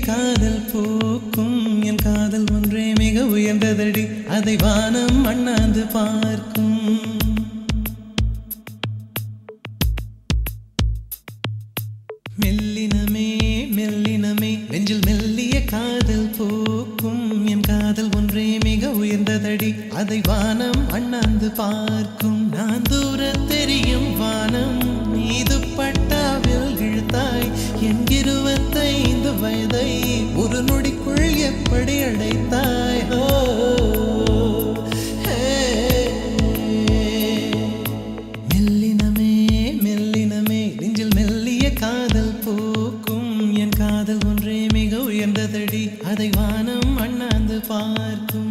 காதல் பூக்கும் என் காதல் ஒன்றே மிக உயர்ந்ததடி அதை வானம் அண்ணாந்து பார்க்கும் மெல்லினமே மெல்லினமே நெஞ்சில் மெல்லிய காதல் பூக்கும் என் காதல் ஒன்றே மிக உயர்ந்ததடி அதை வானம் அண்ணாந்து பார்க்கும் நான் தூர தெரியும் வானம் மீது பட்டாவில் இழுத்தாய் என் இருபத்தைந்து வயதை ஒரு நொடிக்குள் எப்படி அடைத்தாய் ஓ ஹே மெல்லினமே மெல்லினமே நெஞ்சில் மெல்லிய காதல் பூக்கும் என் காதல் ஒன்றே மிக உயர்ந்ததடி அதை வானம் அண்ணாந்து பார்க்கும்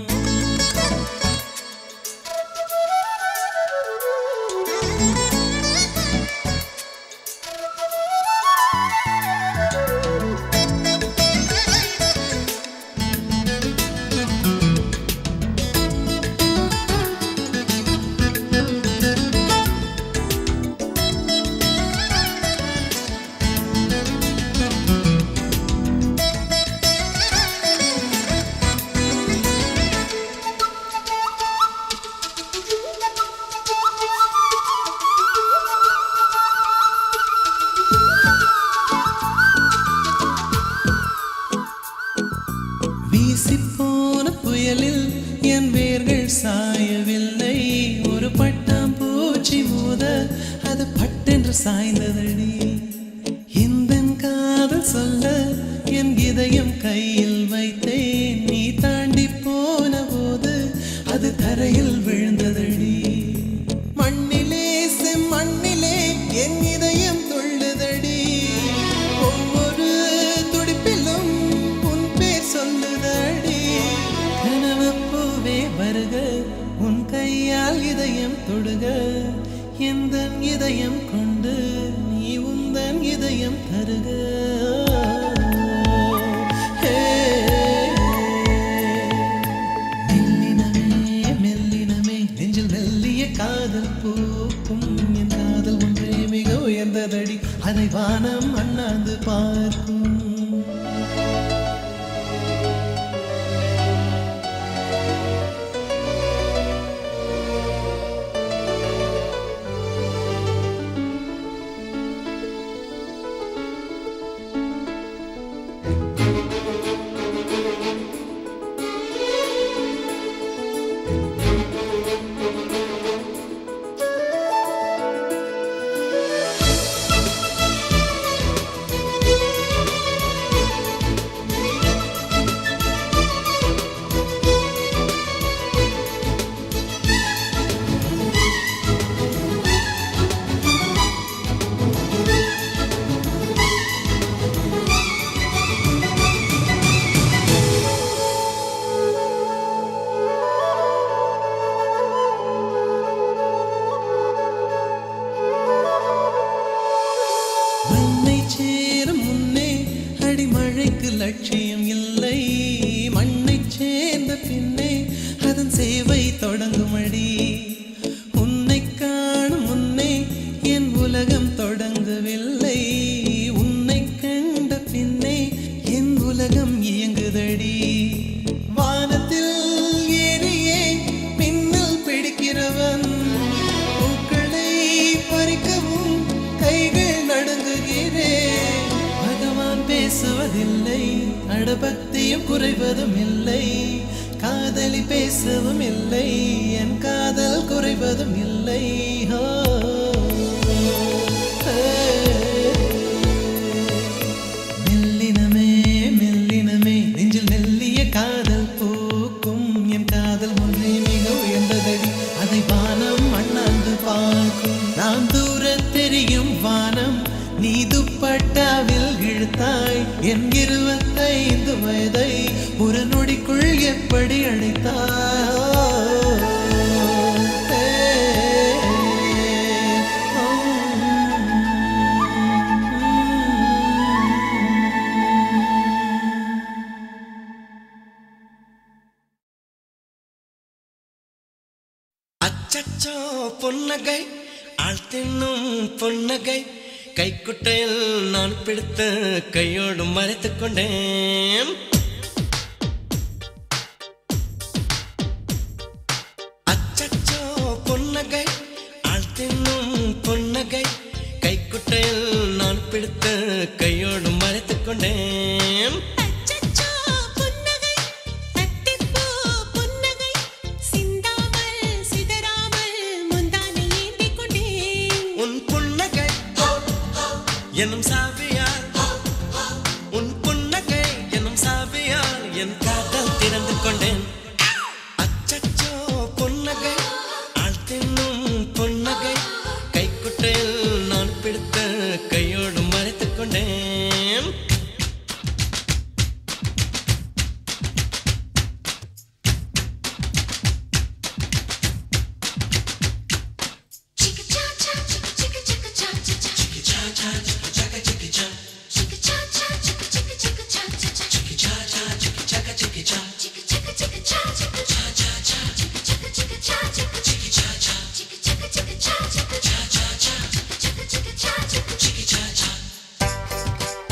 வீசிப்போன புயலில் என் வேர்கள் சாயவில்லை ஒரு பட்டாம் பூச்சி மோத அது பட்டென்று சாய்ந்ததடி இந்த காதல் சொல்ல என் இதயம் கையில் வைத்தேன் நீ தாண்டி போன போது அது தரையில் விழுந்ததடி மண்ணிலே செம்மண்ணிலே என் இதயம் துள்ளுதடி ஒவ்வொரு துடிப்பிலும் உன் பேர் சொல்லுதடி கனவு பூவே வருக உன் கையால் இதயம் தொடுக எந்த இதயம் கொண்டு நீ உந்தன் இதயம் தருக ஹே மெல்லினமே மெல்லினமே நெஞ்சில் மெல்லிய காதல் பூக்கும் என் காதல் ஒன்றே மிக உயர்ந்ததடி அதை வானம் அண்ணாந்து பார்க்கும் மண்ணை சேரும் முன்னே அடிமழைக்கு லட்சியம் இல்லை மண்ணை சேர்ந்த பின்னே அதன் சேவை தொடங்கும் அடி உன்னை காணும் முன்னே என் உலகம் தொடங்கவில்லை உன்னை கண்ட பின்னே என் உலகம் இயங்குதடி வானத்தில் ஏறியே பின்னல் பிடிக்கிறவன் பூக்களை பறிக்கவும் கைகள் நடுங்குகிறேன் பகவான் பேசுவதில்லை அடபக்தியும் குறைவதும் இல்லை காதலி பேசவும் இல்லை என் காதல் குறைவதும் இல்லை ஹோ. மெல்லினமே மெல்லினமே நெஞ்சில் மெல்லிய காதல் பூக்கும் என் காதல் ஒன்றே மிக உயர்ந்ததடி அதை வானம் அண்ணாந்து பார்க்கும் நான் தூர தெரியும் வானம் நீ துப்பட்டாவில் இழுத்தாய் என் இருபத்தைந்து வயதை ஒரு நொடிக்குள் எப்படி அழைத்தாய் அச்சச்சோ பொன்னகை ஆள் தின்னும் பொன்னகை கைக்குட்டையில் நான் பிடித்த கையோடு மறைத்துக் கொண்டேன் அச்சச்சோ பொன்னகை ஆள் தின்னும் பொன்னகை கைக்குட்டையில் நான் பிடித்த கையோடு மறைத்துக் கொண்டேன் அச்சச்சோ புன்னகை அத்திப்பூ புன்னகை சிந்தாமல் சிதறாமல் முந்தானை ஏந்திக் கொண்டேன் உன் புன்னகை எனும் சாவியால் உன் புன்னகை எனும் சாவியால் என் காதல் திறந்து கொண்டேன் அச்சச்சோ புன்னகை ஆள் தின்னும் புன்னகை கைக்குட்டையில் நான் பிடித்த கையோடு மறைத்துக் கொண்டேன் Chicka cha cha chicka chicka chicka cha cha cha chicka cha cha chicka chaka chicka cha chicka cha cha chicka chicka chicka cha cha cha chicka cha cha chicka chaka chicka cha chicka chicka chicka cha chicka cha cha cha chicka chicka chicka cha chicka chicka cha cha chicka chicka chicka cha chicka cha cha cha chicka chicka chicka cha chicka chicka cha cha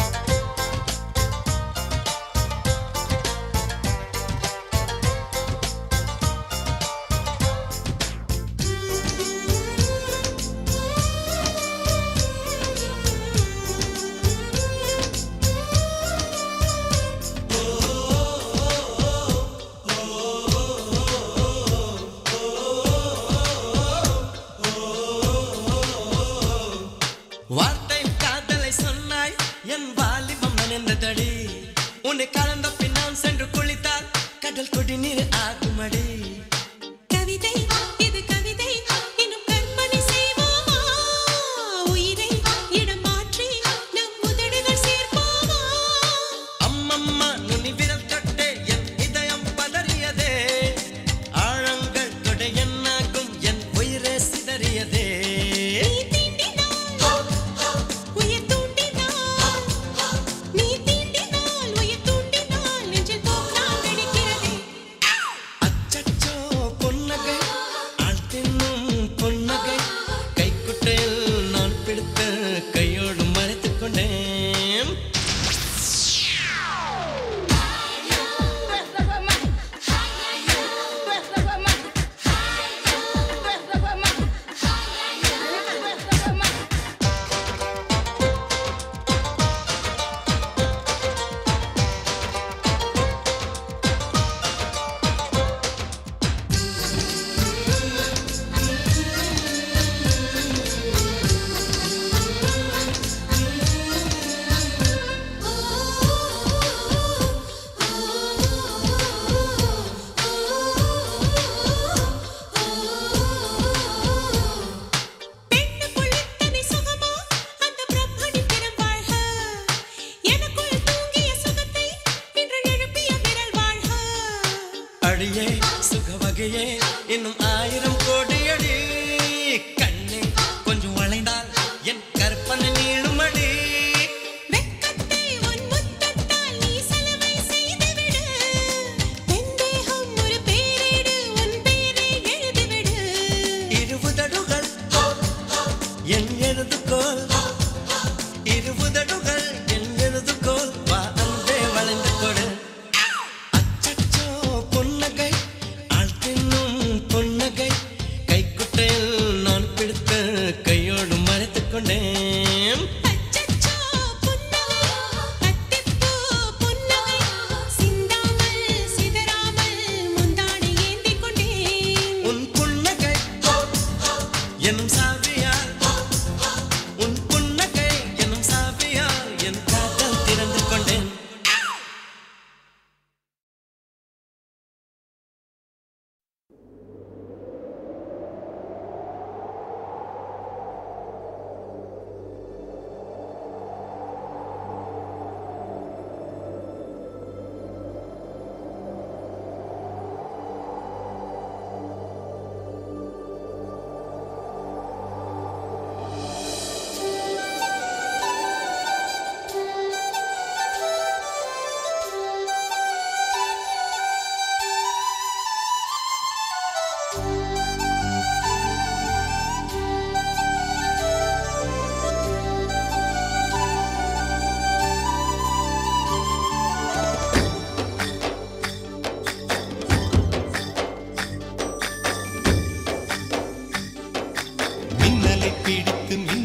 வார்த்தை காதலை சொன்னாய் என் வாலிபம் நனைந்ததடி உன்னை கலந்த பின் நான் சென்று குளித்தால் கடல் குடிநீர் ஆகுமடி கவிதை இது கவிதை இன்னும் கற்பனை செய்வோமா உயிரை இடம் மாற்றி நம் உதடுகள் சேர்ப்போமா அம்மம்மா நுனி விரல் தொட்டே என் இதயம் பதறியதே ஆழங்கள் தொட என்னாகும் என் உயிரே சிதறியதே நீ தீண்டினால் உயிர் தூண்டினால் நீ தீண்டினால் உயிர் தூண்டினால் நெஞ்சில் போனால் வெடிக்கிறதே அச்சச்சோ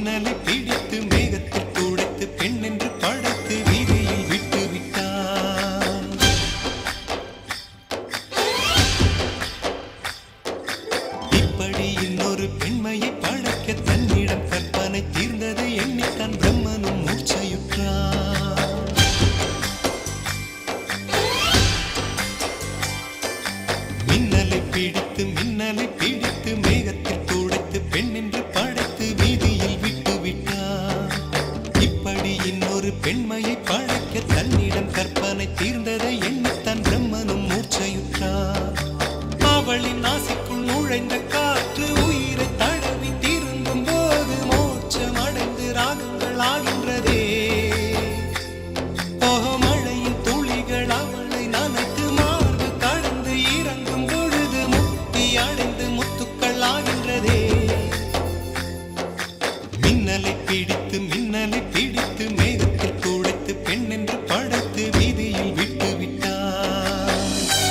மின்னலை பிடித்து மேகத்தில் துடைத்து பெண் என்று படைத்து வீதியில் விட்டு விட்டான் இப்படி இன்னொரு பெண்மையை படைக்க தன்னிடம் கற்பனை தீர்ந்தது எண்ணித்தான் பிரம்மனும் மூச்சையுற்றான் மின்னலை பிடித்து மின்னலை பிடித்து மேகத்தில் துடைத்து பெண் என்று படைத்து வீதியில் விட்டு விட்டான் இப்படி இன்னொரு பெண்மையை படைக்க தன்னிடம் கற்பனை தீர்ந்ததை எண்ணித்தான் பிரம்மனும் மூச்சையுற்றான் அவளின் நாசிக்குள் நுழைந்த காற்று உயிரை தடவி திரும்பும் போது மோட்சம் அடைந்து ராகங்கள் ஆகின்றதே ஓஹோ மழையின் துளிகள் அவளை நனைத்து மார்பு கடந்து இறங்கும் பொழுது முக்தி அடைந்து முத்துக்கள் ஆகின்றதே மின்னலை பிடித்து மின்னலை பிடித்து மேகத்தில் துடைத்து பெண் என்று படைத்து வீதியில் விட்டு விட்டான்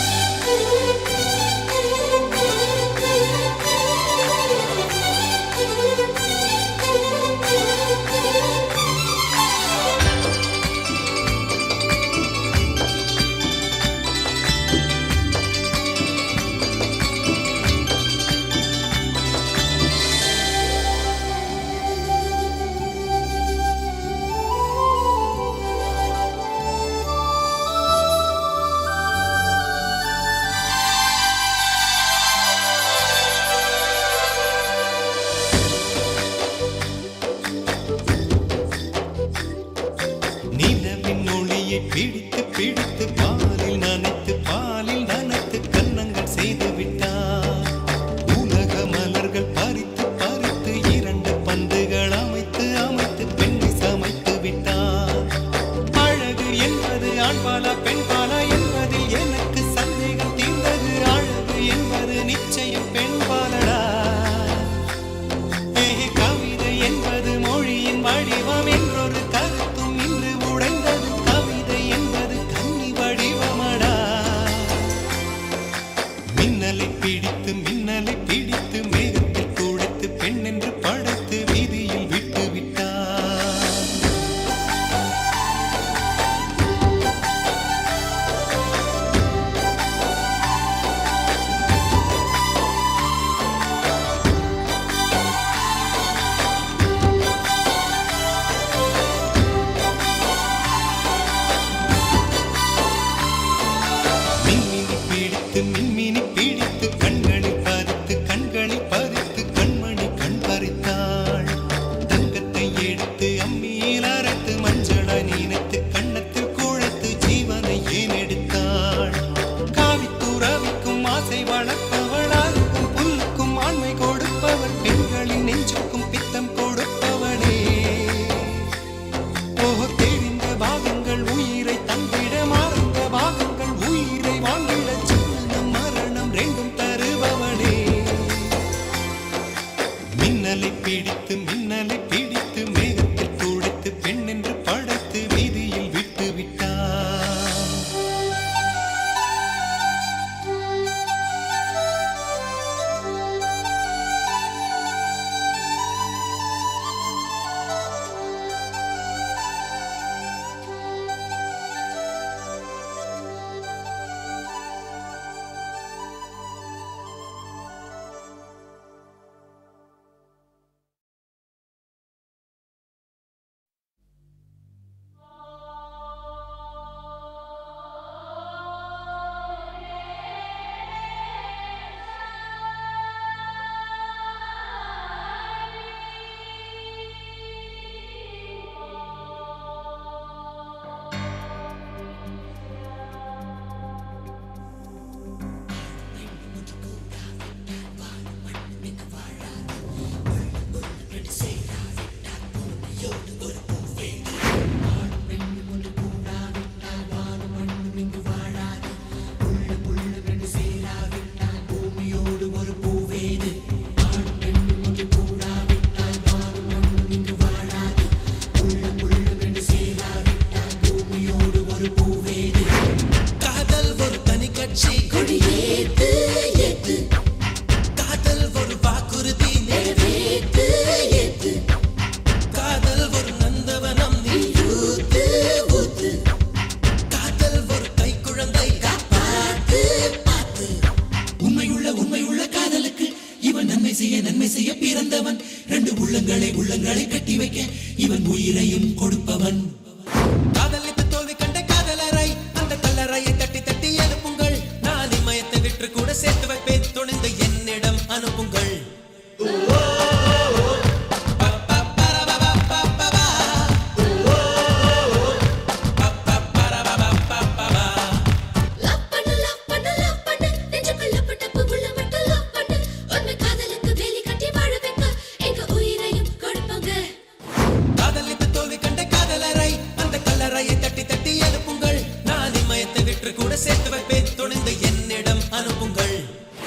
நிலவின் ஒளியை பிடித்து பிடித்து பாலில் நனைத்து பாலில் நனைத்து கன்னங்கள் செய்து விட்டார் உலக மலர்கள் பறித்து பறித்து இரண்டு பந்துகள் அமைத்து அமைத்து பெண்ணை சமைத்து விட்டார் அழகு என்பது ஆண்பாலா பெண்பாலா என்பதில் எனக்கு சந்தேகம் தீர்ந்தது அழகு என்பது நிச்சயம் பெண்பாலடா ஏ கவிதை என்பது மொழியின் வடிவம் என்றொரு கருத்தும் இன்று உடைந்தது கவிதை என்பது கன்னி வடிவமடா மின்னலை பிடித்து மின்னலை பிடித்து மேகத்தில் துடைத்து பெண் என்று படைத்து வீதியில் விட்டு விட்டார் மின்மினி பிடித்து மின்மினி பிடித்து கண்களில் பதித்து கண்களில் பதித்து கண்மணி கண் பறித்தாள் தங்கத்தை எடுத்து அம்மியில் அரைத்து மஞ்சளாய் நினைத்து கண்ணத்தில் குழைத்து ஜீவனை ஏன் எடுத்தாள் காவித்துறவிக்கும் ஆசை வளர்ப்பவள் அருக்கும் புல்லுக்கும் ஆண்மை கொடுப்பவர் பெண்களின் நெஞ்சுக்கும் பித்தம் கொடுப்பவளே ஓ தெரிந்த பாகங்கள் உயிரை தந்திட மறந்த பாகங்கள் உயிரை வாங்கிட ஜீவனம் மரணம் ரெண்டும் தருபவனே மின்னலை பிடித்து மின்னலை பிடித்து மேகத்தில் துடைத்து பெண் என்று படைத்து வீதியில் விட்டு விட்டான் வைக்க இவன் உயிரையும் கொடுப்பவன் காதலித்து தோல்வி கண்ட காதலரை அந்த கல்லறையை தட்டி தட்டி எழுப்புங்கள் நான் இமயத்தை விற்று கூட சேர்த்து வைப்பேன் துணிந்து என்னிடம் அனுப்புங்கள் லவ் பண்ணு லவ் பண்ணு லவ் பண்ணு நெஞ்சுக்குள்ள பட்டப்பு உள்ள மட்டும் லவ் பண்ணு உண்மை காதலுக்கு வேலி கட்டி வாழ வைக்க எங்க உயிரையும் கொடுப்பாங்க காதலித்து தோல்வி கண்ட காதலரை அந்த கல்லறையை தட்டி தட்டி எழுப்புங்கள் நான் இமயத்தை விற்று கூட சேர்த்து வைப்பேன் துணிந்து என்னிடம் அனுப்புங்கள்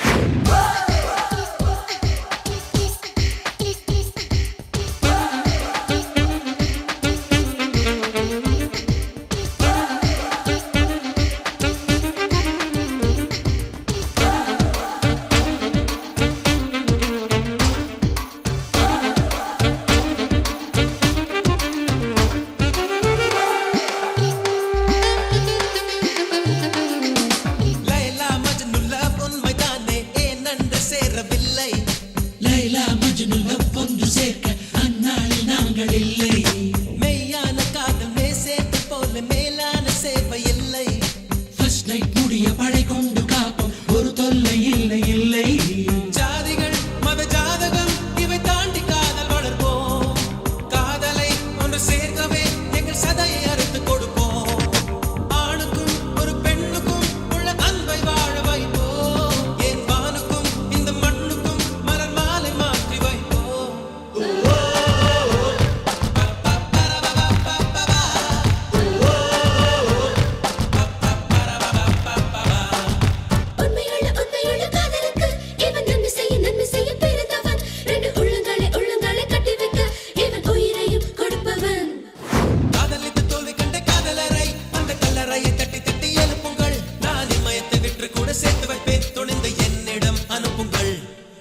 லைலா மஜ்னு லவ் உண்மைதானே ஏன் நன்று சேரவில்லை லைலா மஜ்னு லவ் ஒன்று சேர்க்க அந்நாளில் நாங்கள் இல்லை மெய்யான காதல் மேசேட்டு போல மேலான சேவை இல்லை ஃபர்ஸ்ட் நைட் முடிய படை கொண்டு காப்போம் ஒரு தொல்லை இல்லை இல்லை ஜாதிகள் மத ஜாதகம் இவை தாண்டி காதல் வளர்ப்போம் காதலை ஒன்று சேர்க்கவே எங்கள் சதையை அறுத்து கொடுப்போம் ஆணுக்கும் ஒரு பெண்ணுக்கும் உள்ள அன்பை வாழ வைப்போம் என் வானுக்கும் இந்த மண்ணுக்கும் மலர் மாலை மாற்றி வைப்போம் உண்மையுள்ள உண்மையுள்ள காதலுக்கு இவன் நன்மை செய்ய நன்மை செய்ய பிறந்தவன் ரெண்டு உள்ளங்களை உள்ளங்களை கட்டி வைக்க இவன் உயிரையும் கொடுப்பவன் காதலித்து தோல்வி கண்ட காதலரை அந்த கல்லறையை தட்டி தட்டி எழுப்புங்கள் நான் இமயத்தை விற்று கூட சேர்த்து வைப்பேன் துணிந்து என்னிடம் அனுப்புங்கள்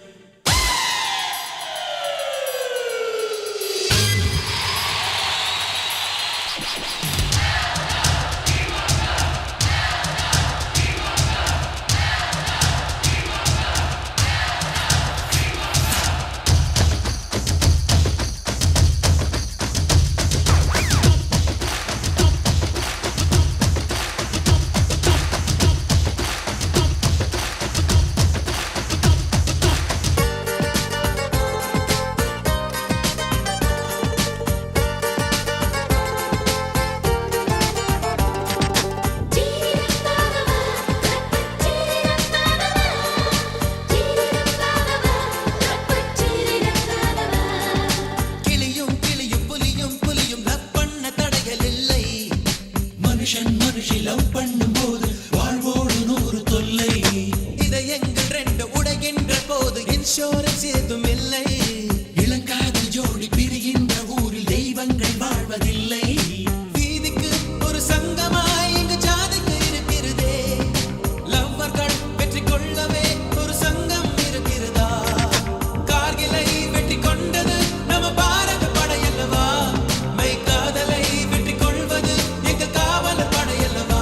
கிளியும் கிளியும் புலியும் புலியும் லவ் பண்ண தடைகள் இல்லை மனுஷன் மனுஷி லவ் பண்ணும்போது வாழ்வோடு நூறு தொல்லை இதை எங்கள் ரெண்டு உடைகின்ற போது இன்சூரன்ஸ் ஏதும் இல்லை இளங்காதல் ஜோடி பிரிகின்ற ஊரில் தெய்வங்கள் வாழ்வதில்லை வீதிக்கு ஒரு சங்கமாய் இங்கு ஜாதிக்கு இருக்கிறதே லவ்வர்கள் வெற்றி கொள்ளவே ஒரு சங்கம் இருக்கிறதா கார்கிலை வெற்றி கொண்டது நம்ம பாரத படையல்லவா மை காதலை வெற்றி கொள்வது எங்கள் காவலர் படையல்லவா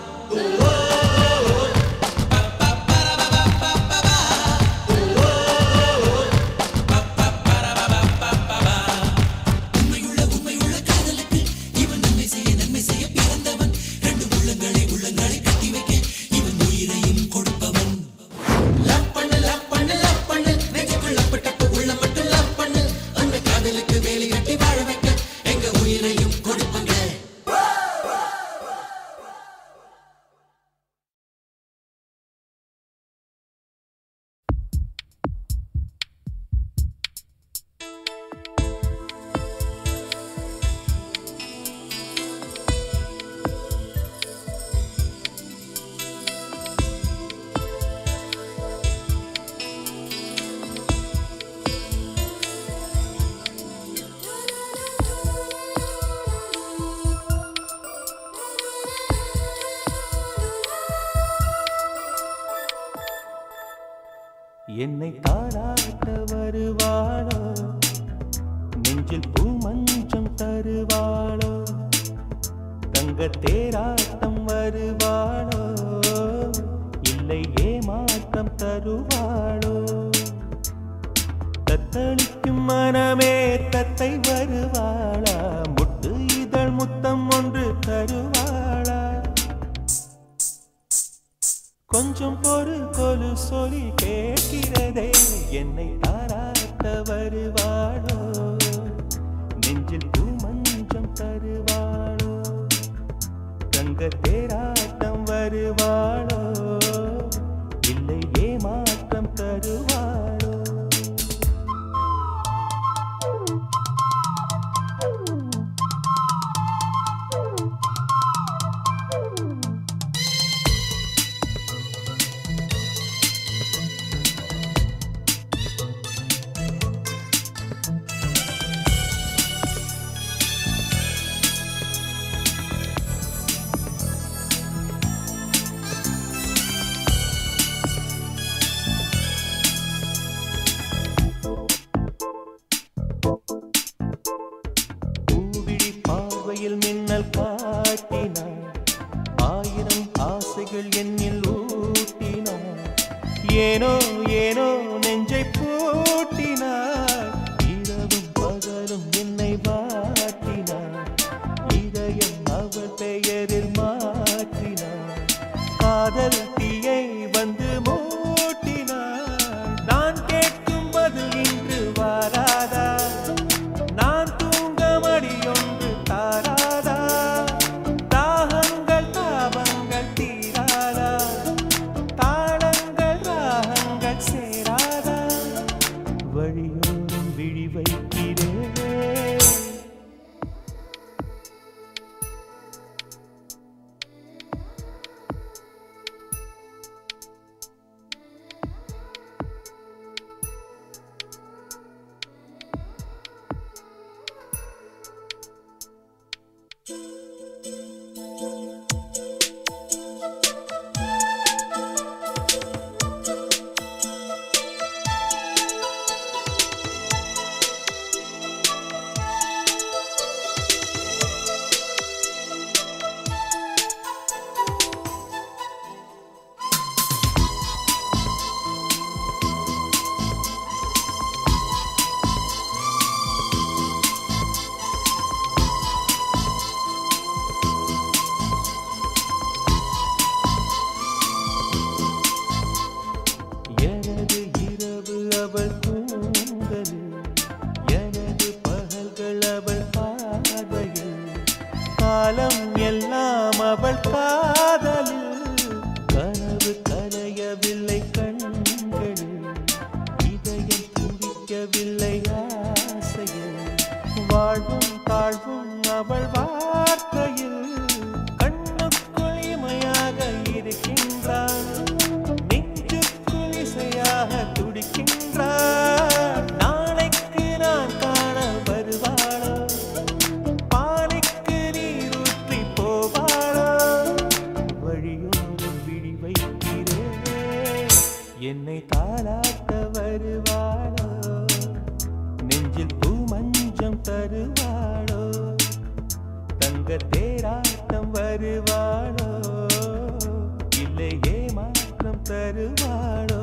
உண்மையுள்ள உண்மையுள்ள காதலுக்கு இவன் நன்மை செய்ய நன்மை செய்ய பிறந்தவன் ரெண்டு உள்ளங்களை உள்ளங்களை கட்டி வைக்க இவன் உயிரையும் கொடுப்பவன் லவ் பண்ணு லவ் பண்ணு லவ் பண்ணு நெஞ்சுக்குள்ள பட்டப்பு உள்ள மட்டும் லவ் பண்ணு அந்த காதலுக்கு வேலி கட்டி வாழ வைக்க எங்க உயிரையும் கொடுப்பாங்க என்னை தாராட்ட வருவாளோ நெஞ்சில் பூமஞ்சம் தருவாளோ தங்க தேராட்டம் வருவாளோ இல்லை ஏமாற்றம் தருவாளோ தத்த தத்தளிக்கும் மனமே தத்தை வருவாளா முட்டு இதழ் முத்தம் ஒன்று தருவாளா கொஞ்சம் பொறு கொலு சொல்லி கேட்கிறதே என்னை தாராட்ட வருவாளோ நெஞ்சில் பூமஞ்சம் தருவாளோ தங்க தேராட்டம் வருவாளோ இல்லை ஏமாற்றம் தருவாளோ பூவிழி பார்வையில் மின்னல் காட்டினார் ஆயிரம் ஆசைகள் என்னில் ஊட்டினார் ஏனோ ஏனோ நெஞ்சை பூட்டினார் இரவும் பகலும் என்னை வாட்டினார் இதயம் அவள் பெயரில் மாற்றினார் காதல் தீயை வந்து மூட்டினார் நான் கேட்கும் பதில் இன்று வாராதா நான் தூங்க மடியொன்று தாராதா தாகங்கள் தாபங்கள் தீராதா தாளங்கள் ராகங்கள் சேராதா வழியோரம் விழி வைக்கிறேன் எனது இரவு அவள் கூந்தலில் எனது பகல்கள் அவள் பார்வையில் காலம் எல்லாம் அவள் காதலில் கனவு கலையவில்லை கண்களில் இதயம் துடிக்கவில்லை ஆசையில் வாழ்வும் தாழ்வும் அவள் வார்த்தையில் கண்ணுக்குள் இமையாக இருக்கின்றாள் நெஞ்சுக்குள் இசையாக துடிக்கின்றாள் நாளைக்கு நான் காண வருவாளோ பானைக்கு நீரூற்றி போவாளோ வழியோரம் விழி வைக்கிறேன் என்னை தாளாட்ட வருவாளோ நெஞ்சில் பூமஞ்சம் தருவாளோ தங்க தேராட்டம் வருவாளோ இல்லை ஏமாற்றம் தருவாளோ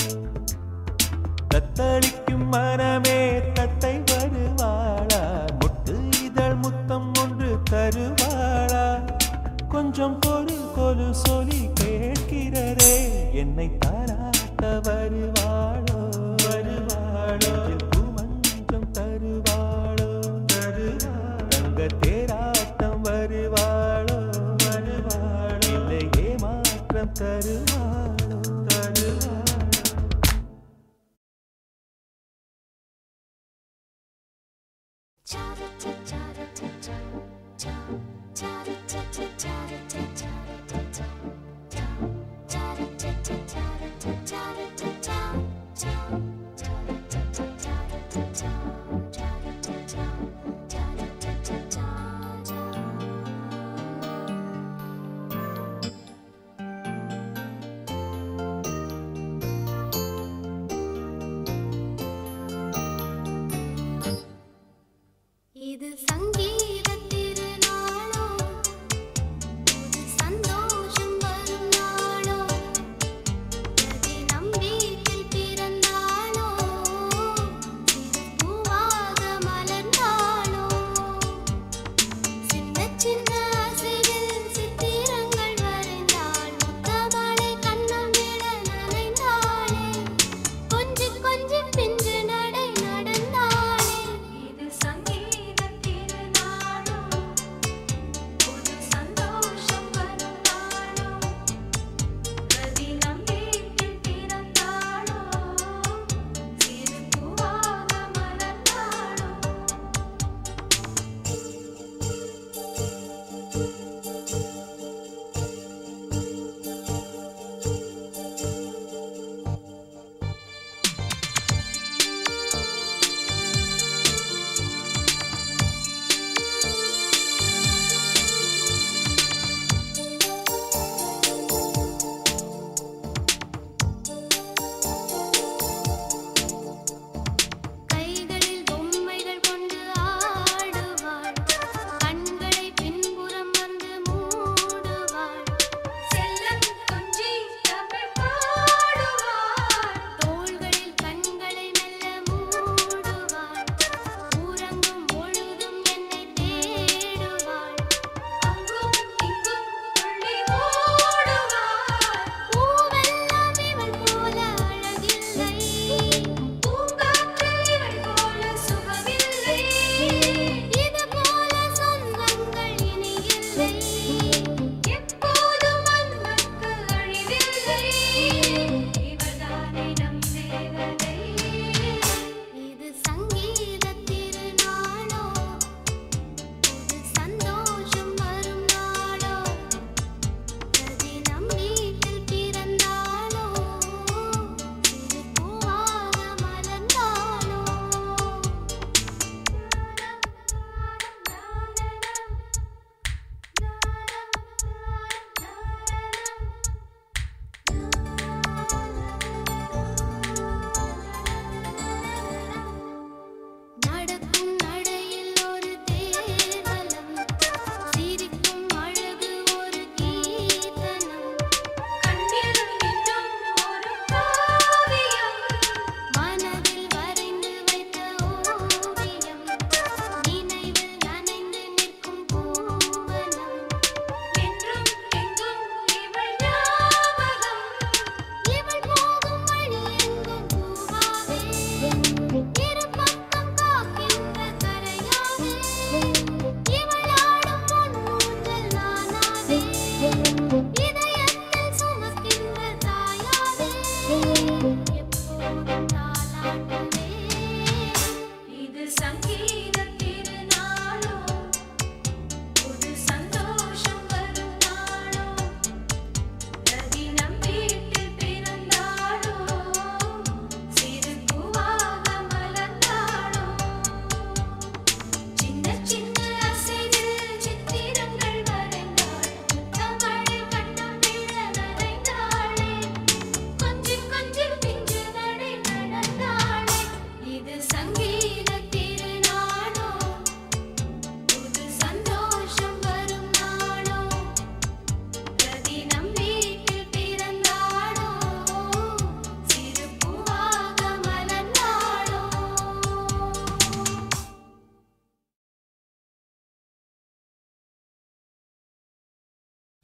தத்தளிக்கும் மனமே தத்தை வருவாளா முட்டு இதழ் முத்தம் ஒன்று தருவாளா கொஞ்சம் பொறு கொலு சொல்லி கேட்கிறதே என்னை தாராட்ட வருவாளோ வருவாளோ பூமஞ்சம் தருவாளோ தருவாளோ தங்க தேராட்டம் வருவாளோ வருவாளோ இல்லை ஏமாற்றம் தருவாளோ தருவாளோ இது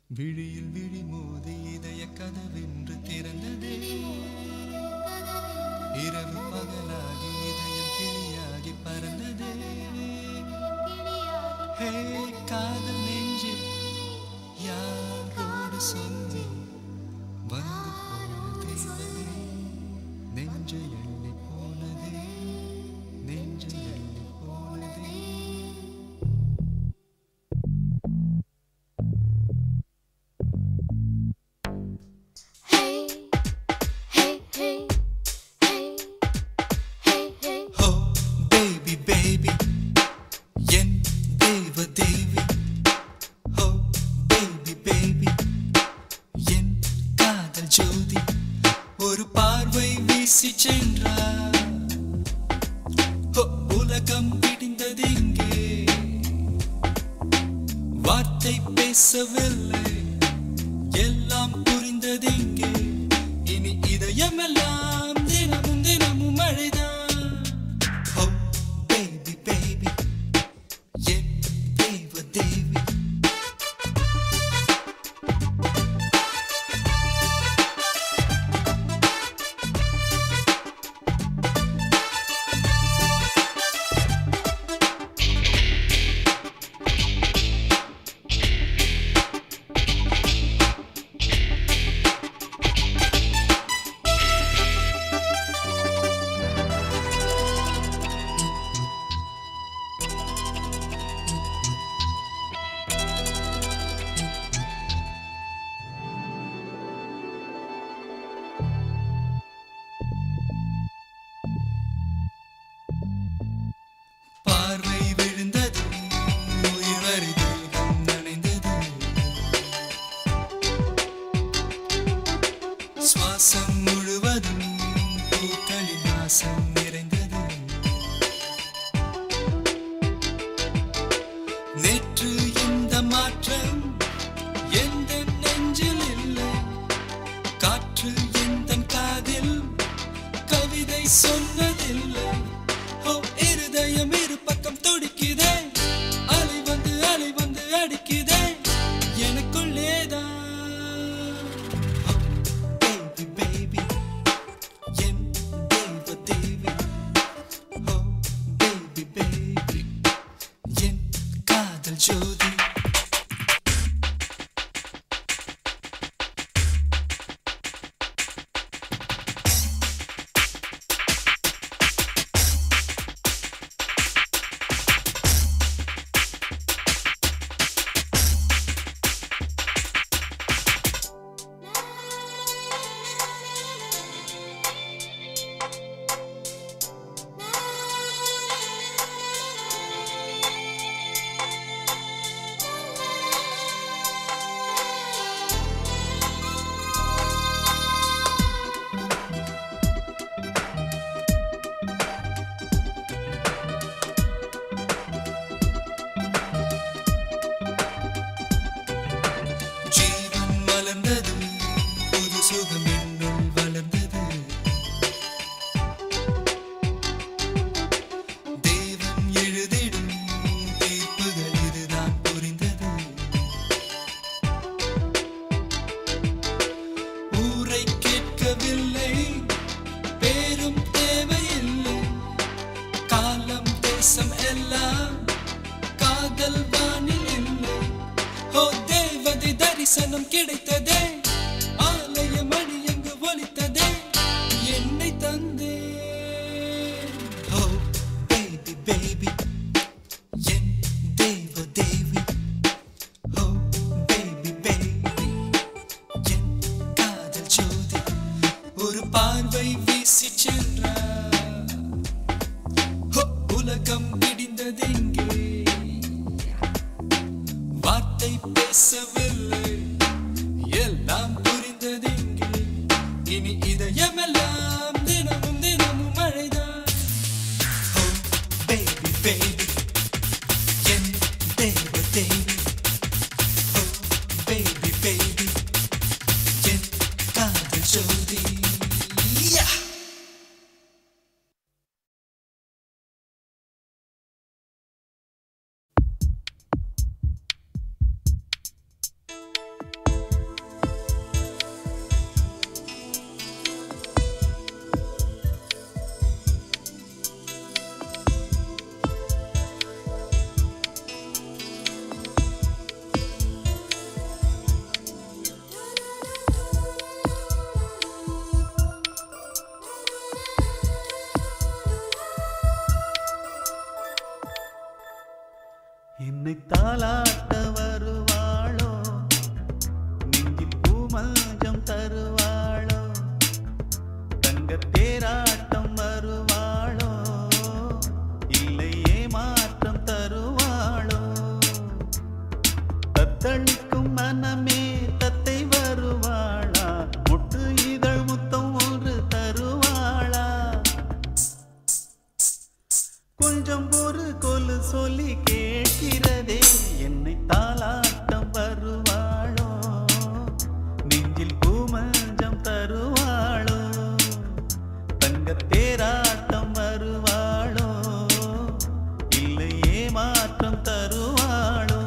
விழியில் விழி மோதி இதய கதவென்று திறந்ததே இரவு பகலாகி இதயம் கிளியாகி பறந்ததே ஹே காதல் நெஞ்சில் யாரோடு சொல்லி வந்து போனதே நெஞ்சை எள்ளி போனதே நெஞ்சை எள்ளி போனதே Hey, hey, hey, hey, hey, hey. Oh, baby, baby, என் தேவ தேவி Oh, baby, baby, என் காதல் ஜோதி ஒரு பார்வை வீசி சென்றார் Oh, உலகம் பிடிந்தது இங்கே வார்த்தை பேசவில்லை எல்லாம் புரிந்தது இங்கே இனி இதயமெல்லாம் தினமும் தினமும் மழைதான் Oh, baby, baby, என் தேவ தேவி பார்வை விழுந்தது உயிர் வரை தேகம் நனைந்தது சுவாசம் முழுவதும் பூக்களின் வாசம் நிறைந்தது நேற்று இந்த மாற்றம் எந்த நெஞ்சில் இல்லை காற்று எந்த காதில் கவிதை சொன்னதில்லை ஓ இருதயம் இரு பக்கம் துடிக்குதே அலை வந்து அலை வந்து அடிக்குதே எனக்குள்ளேதான் ஓ, baby, baby, என் தெய்வ தேவி. ஓ, baby, baby, என் காதல் ஜோதி ஜீவன் மலர்ந்தது புது சுகம் என்னுள் வளர்ந்தது தேவன் எழுதிடும் தீர்ப்புகள் இதுதான் புரிந்தது ஊரை கேட்கவில்லை பேரும் தேவையில்லை காலம் தேசம் எல்லாம் காதல் வானில் இல்லை ஓ தேவதை தரிசனம் கிடைத்ததே ஆலய மணி எங்கு ஒலித்ததே என்னை தந்தே ஓ பேபி பேபி என் தேவ தேவி ஓ பேபி பேபி என் காதல் ஜோதி ஒரு பார்வை வீசி சென்றார் ஹோ, உலகம் இடிந்ததெங்கே வார்த்தை பேசவில்லை எல்லாம் புரிந்ததெங்கே இனி இதயமெல்லாம் தினமும் தினமும் மழைதான் ஓ பேபி பேபி என் தேவ தேவி ஓ பேபி பேபி என் காதல் ஜோதி Yeah! என்னை தாளாட்ட வருவாளோ நெஞ்சில் பூமஞ்சம் தருவாளோ தங்க தேராட்டம் வருவாளோ இல்லை ஏமாற்றம் தருவாளோ தத்தளிக்கும் மனமே தத்தை வருவாளா முட்டு இதழ் முத்தம் ஒன்று தருவாளா கொஞ்சம் ஒரு கொலு சொல்லி கேட்கிறதே என்னை தாளாட்டம் வருவாளோ நெஞ்சில் பூமஞ்சம் தருவாளோ தங்க தேராட்டம் வருவாளோ இல்லை ஏமாற்றம் தருவாளோ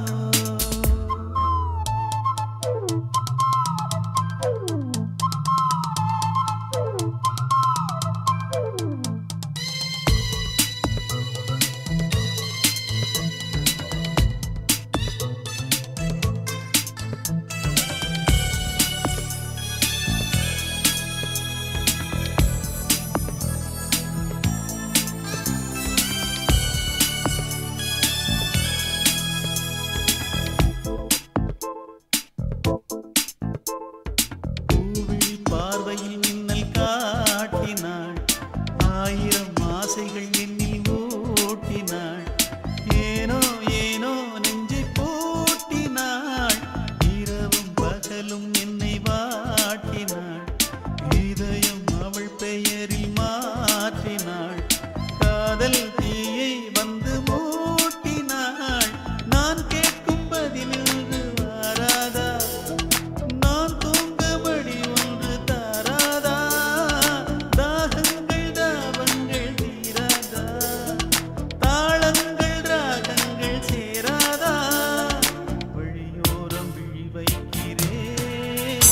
பூவிழி பார்வையில் மின்னல் காட்டினாள் ஆயிரம் ஆசைகள் என்னில் ஊட்டினாள் ஏனோ ஏனோ நெஞ்சை பூட்டினாள் இரவும் பகலும் என்னை வாட்டினாள் இதயம் அவள் பெயரில் மாற்றினாள் காதல் தீயை வந்து மூட்டினாள் நான் கேட்கும் பதிலில் வாராதா நான் தூங்கபடி ஒன்று தாராதா தாகங்கள் தாபங்கள் தீராதா தாளங்கள் ராகங்கள் சேராதா வழியோரம் விழி வைக்கிறேன்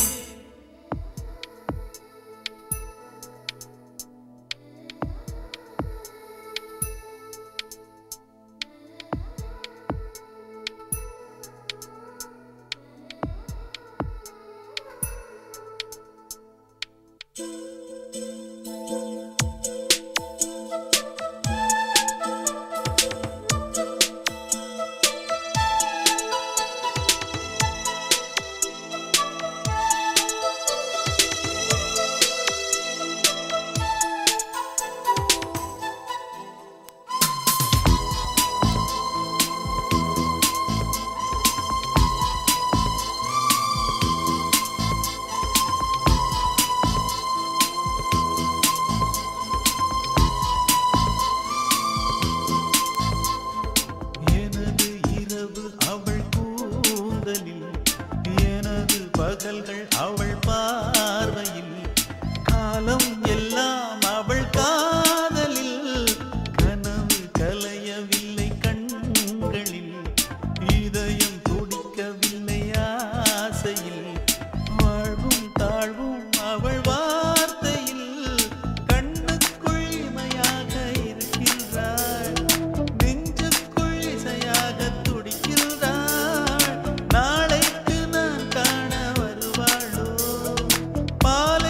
எனது இரவு அவள் கூந்தலில் எனது பகல்கள் அவள் பார்வையில் காலம் எல்லாம் அவள் காதலில் கனவு கலையவில்லை கண்களில் இதயம் துடிக்கவில்லை ஆசையில் வாழ்வும் தாழ்வும் அவள் வார்த்தையில் கண்ணுக்குள் இமையாக இருக்கின்றாள் நெஞ்சுக்குள் இசையாக துடிக்கின்றாள் நாளைக்கு நான் காண வருவாளோ பாலை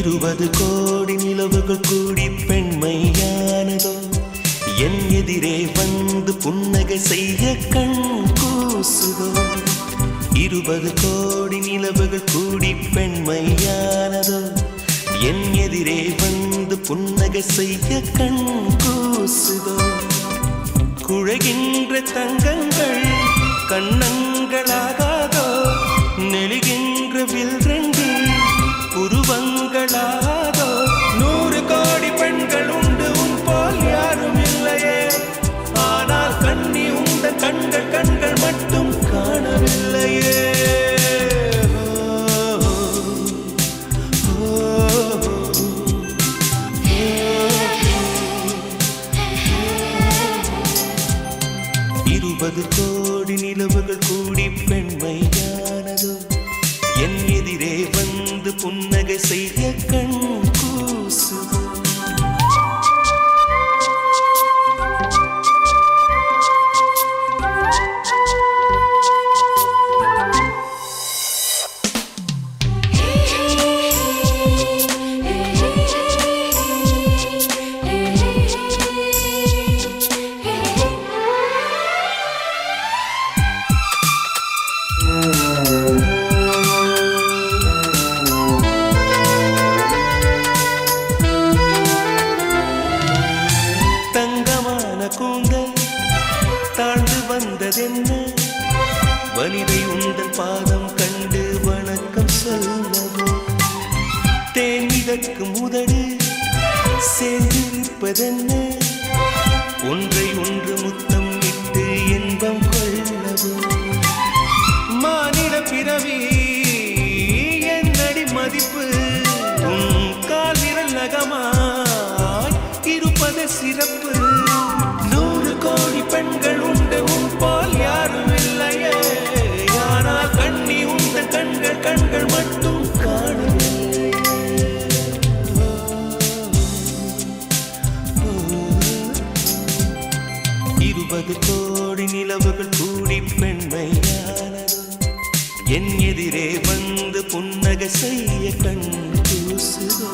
இருபது கோடி நிலவுகள் கூடி பெண்மையானதோ என் எதிரே வந்து புன்னகை செய்ய கண் கூசுதோ இருபது கோடி நிலவுகள் கூடி பெண்மையானதோ என் எதிரே வந்து புன்னகை செய்ய கண் கூசுதோ குழைகின்ற தங்கங்கள் கண்ணங்களாகாதோ நெழுகின்ற வில் ரெண்டு உருவங்களாகாதோ நூறு கோடி பெண்கள் உண்டு உன் போல் யாரும் இல்லையே ஆனால் கண்ணி உண்ட கண்கள் கண்கள் மட்டும் காணவில்லையே ஓ, ஓ, இருபது கோடி நிலவுகள் கூடி பெண்மையானதோ என் எதிரே வந்து புன்னகை செய்ய கண் கூசுதோ தங்கமான கூந்தல் தாழ்ந்து வந்ததென்ன வலிதை உந்தன் பாதம் கண்டு வணக்கம் சொல்லவோ தேன் மிதக்கும் உதடு சேர்ந்திருப்பதென்ன ஒன்றை ஒன்று முத்தம் இட்டு இன்பம் கொள்ளவோ மானிட பிறவி என்னடி மதிப்பு உன் கால் விரல் நகமாய் இருப்பது சிறப்பு நூறு கோடி பெண்கள் உண்டு உன் போல் யாரும் இல்லையே ஆனால் கண்ணி உந்த கண்கள் கண்கள் மட்டும் காணவில்லை இருபது கோடி நிலவுகள் கூடி பெண்மையானதோ என் எதிரே வந்து புன்னகை செய்ய கண் கூசுதோ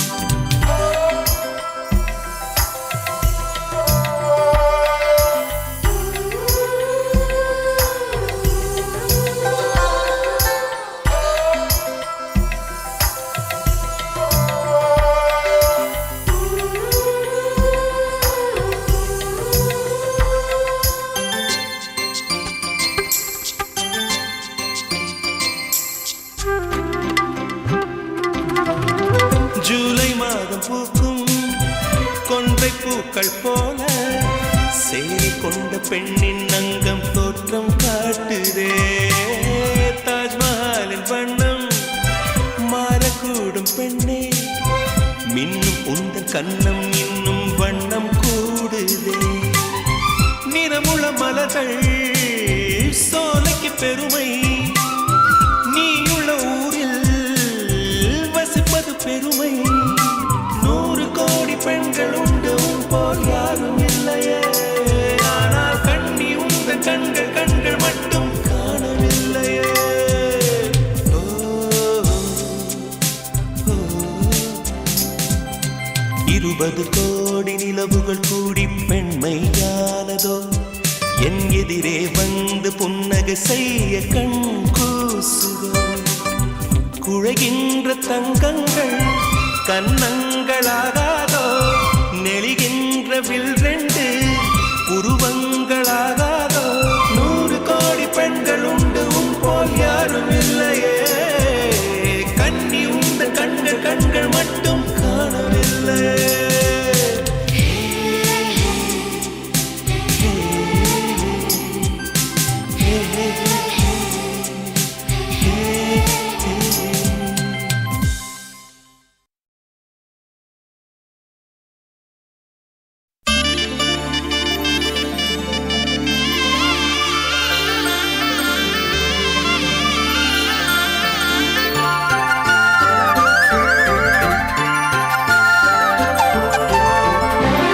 ஜூலை மாதம் பூக்கும் கொன்றை பூக்கள் போல சேரி கொண்ட பெண்ணின் அங்கம் தோற்றம் காட்டுதே தாஜ்மஹாலின் வண்ணம் மாறக்கூடும் பெண்ணே மின்னும் உந்தன் கண்ணம் இன்னும் வண்ணம் கூடுதே நிறமுள மலர்கள் சோலைக்கு பெருமை நீயுள்ள ஊரில் வசிப்பது பெருமை நூறு கோடி பெண்கள் உண்டு உன் போல் யாரும் இல்லையே ஆனால் கண்ணி உந்த கண்கள் கண்கள் மட்டும் காணவில்லையே ஓ, ஓ. இருபது கோடி நிலவுகள் கூடி பெண்மையானதோ என் எதிரே வந்து புன்னகை செய்ய கண் கூசுதோ குழைகின்ற தங்கங்கள் கன்னங்களாகாதோ நெளிகின்ற வில் ரெண்டு உருவங்களாகாதோ நூறு கோடி பெண்கள் உண்டு உன் போல் யாரும் இல்லையே கண்ணி உந்த கண்கள் கண்கள் மட்டும் காணவில்லையே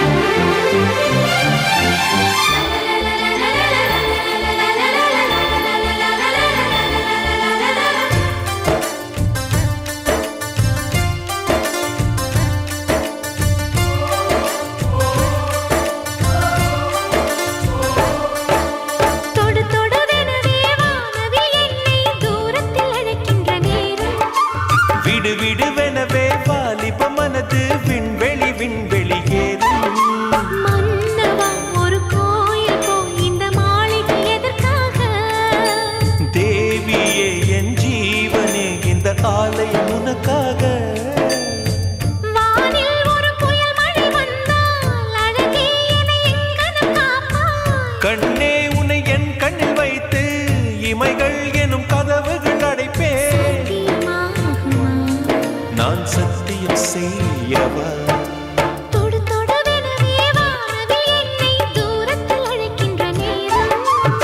la la la la la la la la la la la la செய்யவா தொடு தொடவெனவே வானவில் என்னை தூரத்தில் அழைக்கின்ற நேரம்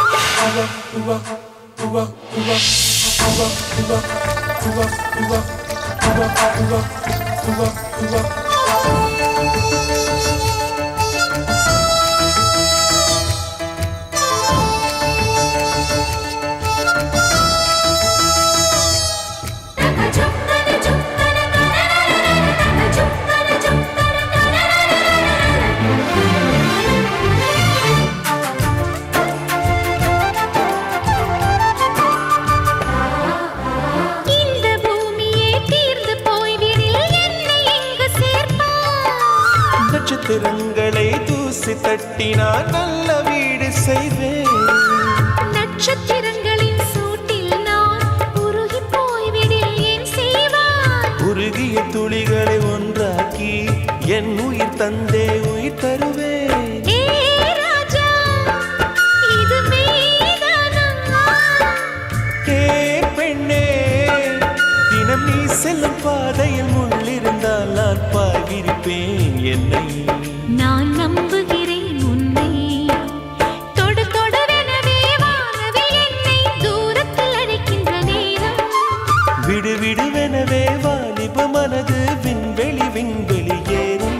இந்த பூமியே தீர்ந்து போய்விடில் என்னை எங்கு சேர்ப்பாய் நட்சத்திரங்களை தூசி தட்டினால் நல்ல வீடு செய்வேன் நட்சத்திரங்களின் சூட்டில் நான் உருகி போய்விடில் ஏன் செய்வாய் உருகிய துளிகளை ஒன்றாக்கி என் உயிர் தந்தே உயிர் தருவேன் ஏ ராஜா இது மெய்தானா ஏ பெண்ணே தினம் நீ செல்லும் பாதையில் முள்ளிருந்தால் நான் பாய்விருப்பேன் என்னை நான் நம்புகிறேன் உன்னை தொடு தொடவெனவே வானவில் என்னை தூரத்தில் அழைக்கின்ற நேரம் விடு விடுவெனவே வாலிப மனது விண்வெளி விண்வெளி ஏறும்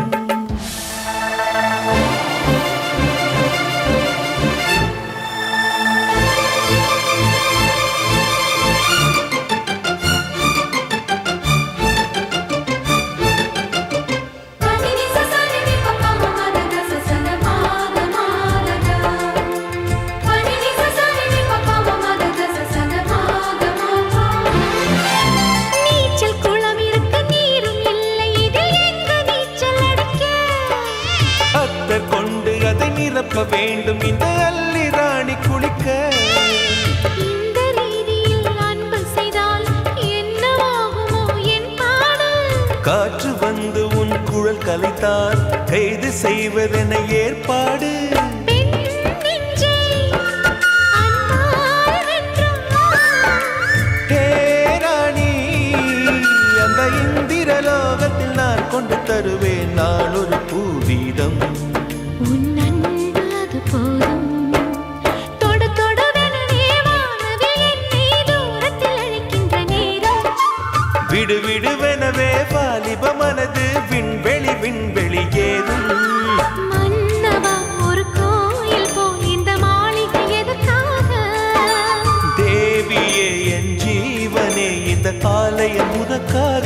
பனினி சசனினி பப்பா மமத சசன மாக மாக பனினி சசனினி பப்பா மமத சசன மாக மாக நீச்சல் குளம் இருக்கு நீரும் இல்லை இதில் எங்கு நீச்சல் அடிக்க அத்தர் கொண்டு அதை நிரப்ப வேண்டும் இந்த அல்லி ராணி குளிக்க இந்த ரீதியில் அன்பு செய்தால் என்னவாகுமோ என் பாடு காற்று வந்து உன் குழல் கலைத்தால் கைது செய்வதென ஏற்பாடு பெண் நெஞ்சை அன்பால் வென்றாய். ஹே ராணி அந்த இந்திர லோகத்தில் நான் கொண்டு தருவேன் நான் ஒரு பூவீதம் உன் அன்பு அது போதும் தொடு தொடவெனவே வானவில் என்னை தூரத்தில் அழைக்கின்ற நேரம் விடு விடுவெனவே வாலிப மனது விண்வெளி விண்வெளி ஏறும் மன்னவா ஒரு கோயில் போல் இந்த மாளிகை எதற்காக தேவியே என் ஜீவனே இந்த ஆலயம் உனக்காக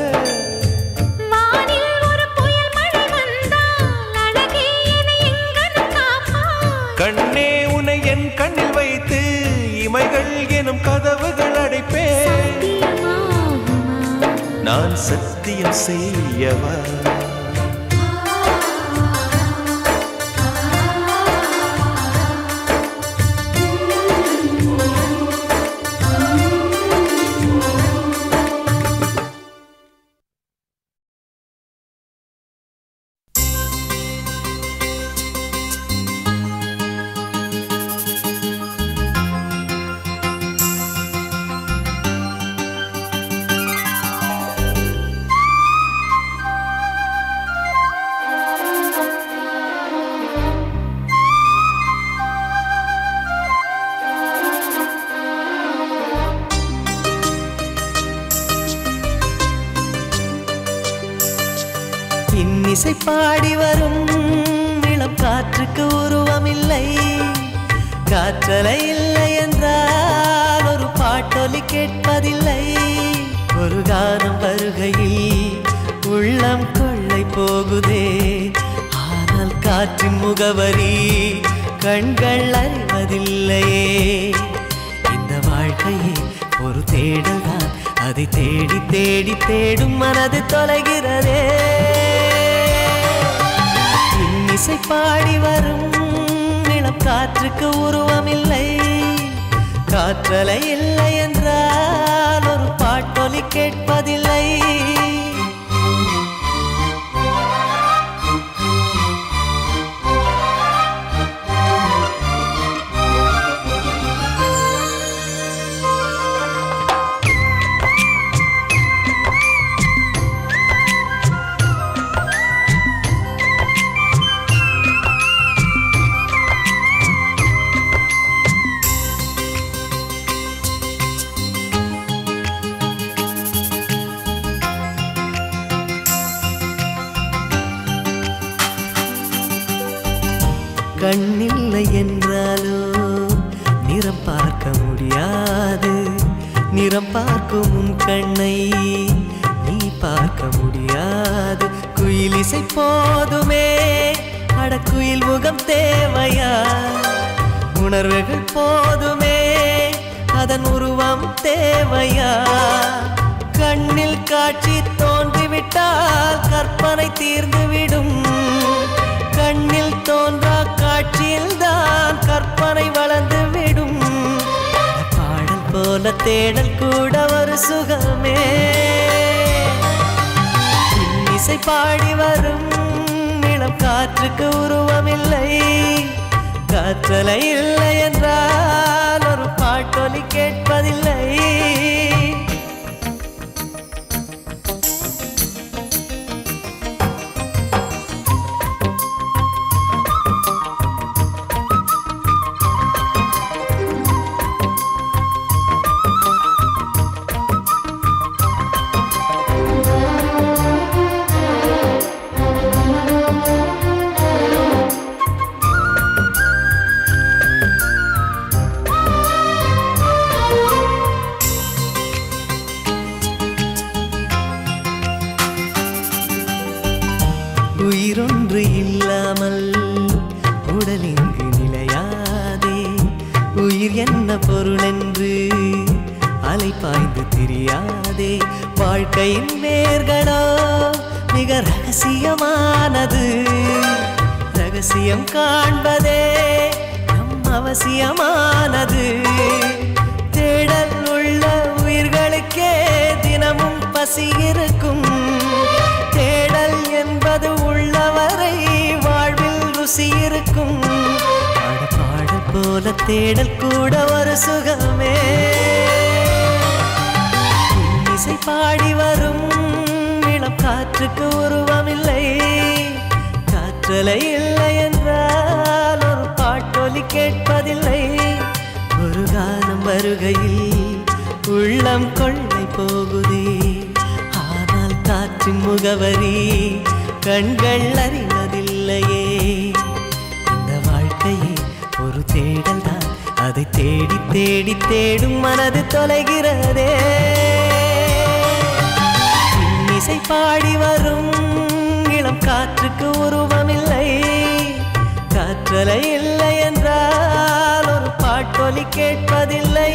வானில் ஒரு புயல் மழை வந்தால் அழகே என்னை எங்கனம் காப்பாய் கண்ணே உனை என் கண்ணில் வைத்து இமைகள் எனும் கதவுகள் அடைப்பேன் சத்தியமாகுமா நான் சத்தியம் செய்யவா இன்னிசை பாடி வரும் இளம் காற்றுக்கு உருவமில்லை காற்றலை இல்லை என்றால் ஒரு பாட்டொலி கேட்பதில்லை ஒரு கானம் வருகையில் உள்ளம் கொள்ளை போகுதே ஆனால் காற்றின் முகவரி கண்கள் அறிவதில்லையே இந்த வாழ்க்கையே ஒரு தேடல் தான் அதை தேடி தேடி தேடும் மனது தொலைகிறதே இன்னிசை பாடி வரும் இளம் காற்றுக்கு உருவமில்லை காற்றலை இல்லை என்றால் ஒரு பாட்டொலி கேட்பதில்லை பார்க்க முடியாது நிறம் பார்க்கும் உன் கண்ணை நீ பார்க்க முடியாது குயில் இசை போதுமே அடக்குயில் முகம் தேவையா உணர்வுகள் போதுமே அதன் உருவம் தேவையா கண்ணில் காட்சி தோன்றிவிட்டால் கற்பனை தீர்ந்துவிடும் கண்ணில் தோன்றா காட்சியில் தான் கற்பனை வளர்ந்து விடும் பாடல் போல தேடல் கூட ஒரு சுகமே இசை பாடி வரும் இளம் காற்றுக்கு உருவமில்லை காற்றலை இல்லை என்றால் ஒரு பாட்டொலி கேட்பதில்லை உயிரொன்று இல்லாமல் உடல் இங்கு நிலையாதே உயிர் என்ன பொருள் என்று அலை பாய்ந்து தெரியாதே வாழ்க்கையின் வேர்களோ மிக ரகசியமானது ரகசியம் காண்பதே நம் அவசியமானது தேடல் உள்ள உயிர்களுக்கே தினமும் பசி இருக்கும் தேடல் என்பது உள்ளவரை வாழ்வில் ருசி இருக்கும் பாட பாடல் போல தேடல் கூட ஒரு சுகமே இசை பாடி வரும் இளம் காற்றுக்கு உருவமில்லை காற்றலை இல்லை என்றால் ஒரு பாட்டொலி கேட்பதில்லை ஒரு காலம் வருகையில் உள்ளம் கொள்ளை போகுதே ஆனால் காற்றின் முகவரி கண்கள் அறிவதில்லையே இந்த வாழ்க்கையே ஒரு தேடல் தான் அதை தேடி தேடி தேடும் மனது தொலைகிறதே இசை பாடி வரும் இளம் காற்றுக்கு உருவமில்லை காற்றலை இல்லை என்றால் ஒரு பாட்டொலி கேட்பதில்லை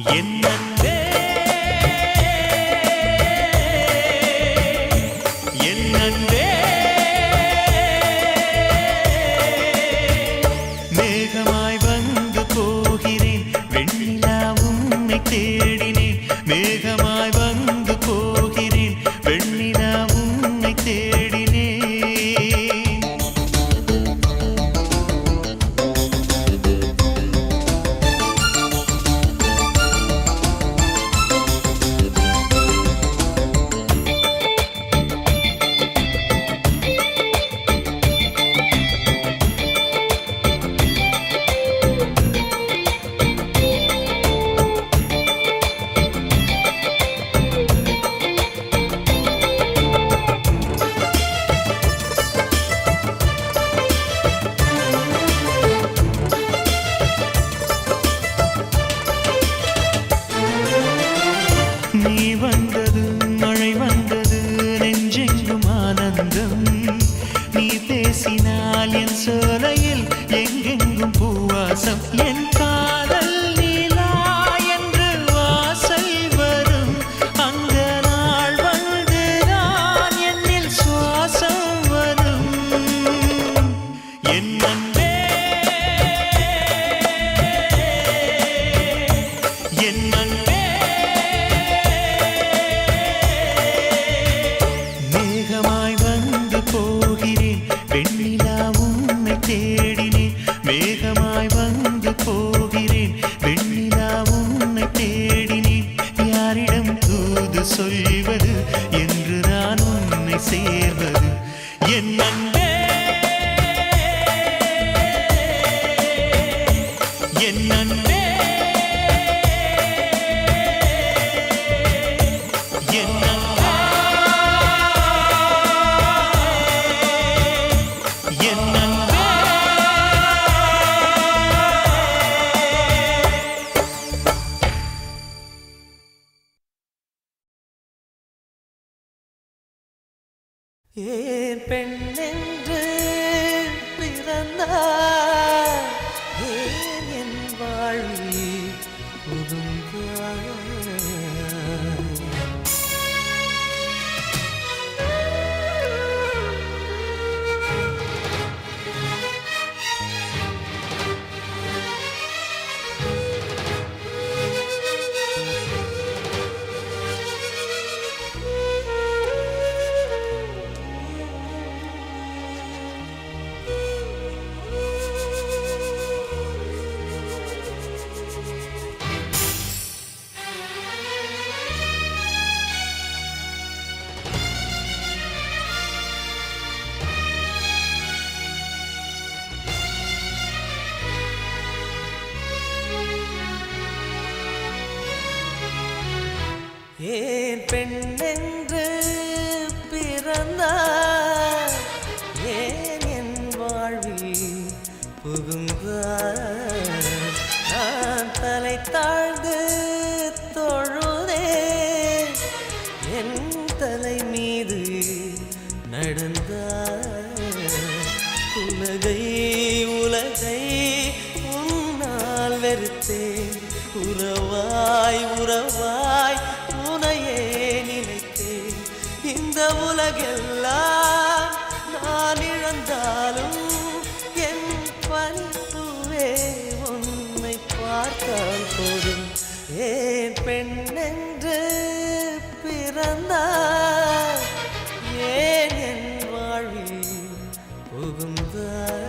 என் அன்பே என் அன்பே மேகமாய் வந்து போகிறேன் வெண்ணிலா உன்னை தேடினேன் மேகமாய் வந்து போகிறேன் வெண்ணிலா உன்னை தேடினேன் நீ வந்தது மழை வந்தது நெஞ்செங்கும் ஆனந்தம் நீ பேசினால் என் சோலையில் எங்கெங்கும் பூவாசம் என் காதல் நீலா என்று வாசல் வரும் அந்த நாள் வந்து நான் என்னில் சுவாசம் வரும் என் அன்பே என் அன்பே மேகமாய் வந்து போகிறேன் வெண்ணிலா உன்னை தேடினேன் மேகமாய் வந்து போகிறேன் வெண்ணிலா உன்னை தேடினேன் யாரிடம் தூது சொல்வது என்று நான் உன்னை சேர்வது என் அன்பே என் அன்பே என் அன்பே என் அன்பே ஏன் பெண்ணென்று பிறந்தார் ஏன் என் வாழ்வில் புதுந்தாய் ஏன் பெண்ணென்று பிறந்தார் ஏன் என் வாழ்வில் புகுந்தார் நான் தலை தாழ்ந்து தொழுதேன் என் தலை மீது நடந்தார் உலகை உலகை உன்னால் வெறுத்தேன் உறவாய் உறவாய் உனையே நினைத்தேன் இந்த உலகெல்லாம் நான் இழந்தாலும் என் பணிப்புவே உன்னை பார்த்தால் போதும் ஏன் பெண்ணென்று பிறந்தார் ஏன் என் வாழ்வில் புகுந்தார்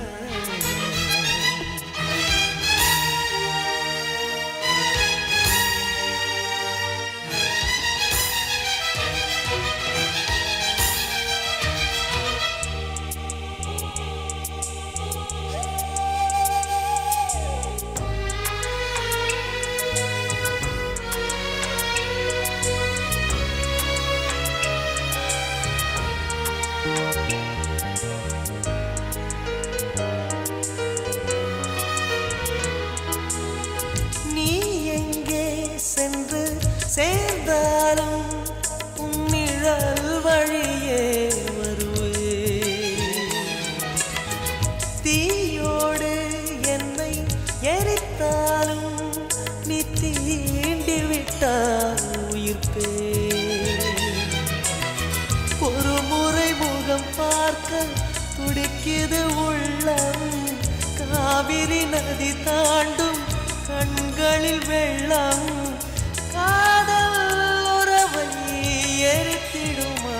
விட்டால் உயிர்ப்பே ஒரு முறை முகம் பார்க்க துடிக்குது உள்ளம் காவிரி நதி தாண்டும் கண்களில் வெள்ளம் காதல் உறவை எரித்திடுமா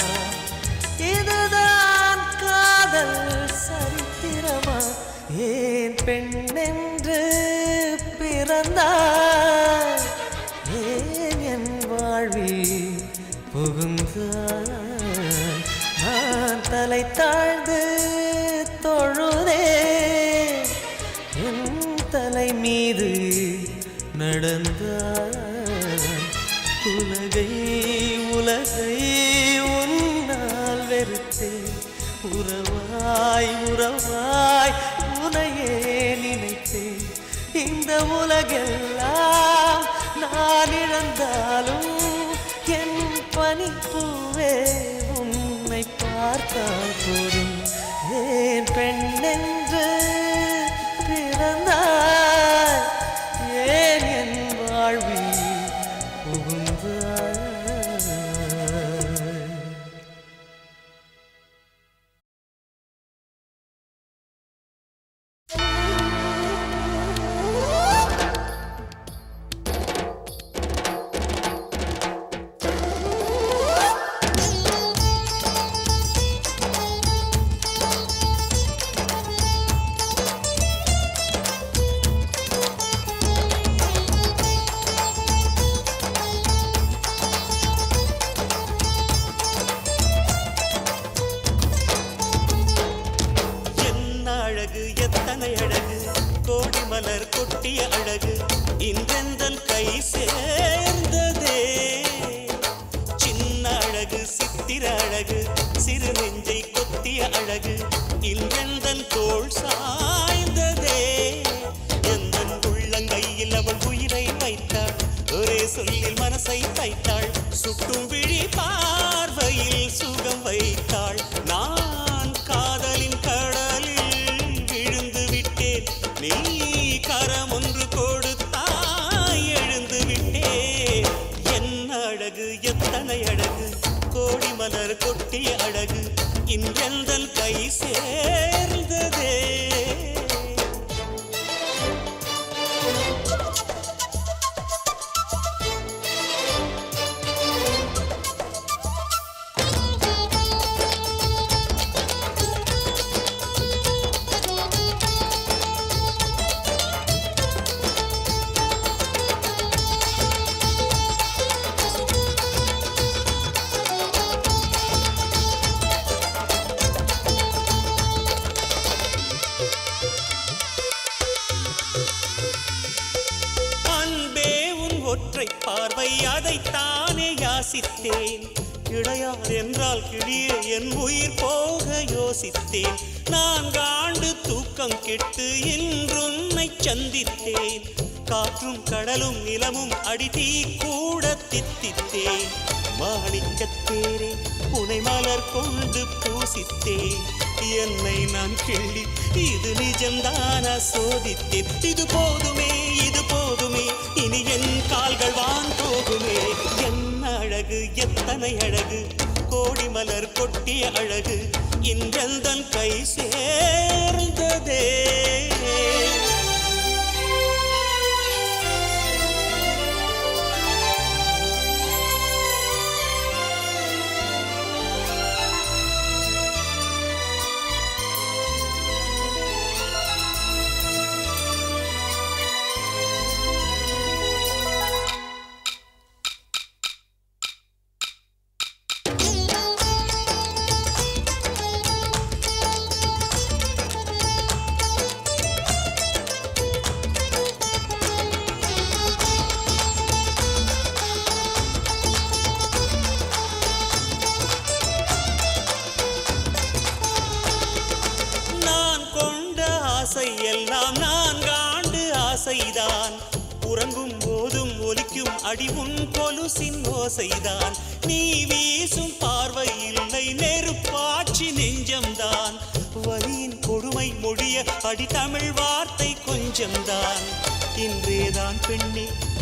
இதுதான் காதல் சரித்திரமா ஏன் பெண்ணென்று பிறந்தாய் ஏன் என் வாழ்வில் புகுந்தாய் நான் தலை தாழ்ந்து தொழுதே என் தலை மீது நடந்தாய் உலகை உலகை உன்னால் வெறுத்தேன் உறவாய் உறவாய் உனையே நினைத்தேன் இந்த உலகெல்லாம் நான் இழந்தாலும் என் பனிப்பூவே உன்னை பார்த்தால் போதும் ஏன் பெண்ணென்று பிறந்தாய் ஏன் என் வாழ்வில் புகுந்தாய் என்ன அழகு எத்தனை அழகு கோடி மலர் கொட்டிய அழகு இன்றெந்தன் கை சேர்ந்ததே சின்ன அழகு சித்திர அழகு சிறு நெஞ்சை கொத்திய அழகு இன்றெந்தன் தோள் சாய்ந்ததே எந்தன் உள்ளங்கையில் அவள் உயிரை வைத்தாள் ஒரே சொல்லில் மனசை தைத்தாள் சுட்டும் விழி பார்வையில் சுகம் வைத்தாள் நான் காதலின் கடலில் விழுந்து விட்டேன் நீ கரம் ஒன்று கொடுத்தாய் எழுந்து விட்டேன் என்ன அழகு எத்தனை அழகு கோடி மலர் கொட்டிய அழகு இன்றெந்தன் கை சேர்ந்ததே அன்பே உன் ஒற்றை பார்வை அதைத்தானே யாசித்தேன் கிடையாது என்றால் கிளியே என் உயிர் போக யோசித்தேன் நான்காண்டு தூக்கம் கெட்டு இன்றுன்னை சந்தித்தேன் காற்றும் கடலும் நிலமும் அடித்தீ கூட தித்தித்தேன் மாணிக்கத்தேரே உனை மலர் கொண்டு பூசித்தேன் என்னை நான் கிள்ளி இது நிஜம்தானா சோதித்தேன் இது போதுமே இது போதுமே இனி என் கால்கள் வான் போகுமே என்ன அழகு எத்தனை அழகு கோடி மலர் கொட்டிய அழகு இன்றெந்தன் கை சேர்ந்ததே நான் கொண்ட ஆசை எல்லாம் நான்காண்டு ஆசைதான் உறங்கும் போதும் ஒலிக்கும் அடிமுன் கொலுசின் ஓசைதான் நீ வீசும் பார்வை இல்லை நெருப்பாட்சி நெஞ்சம்தான் வலியின் கொடுமை மொழிய அடி தமிழ் வார்த்தை கொஞ்சம்தான் இன்றேதான் பெண்ணே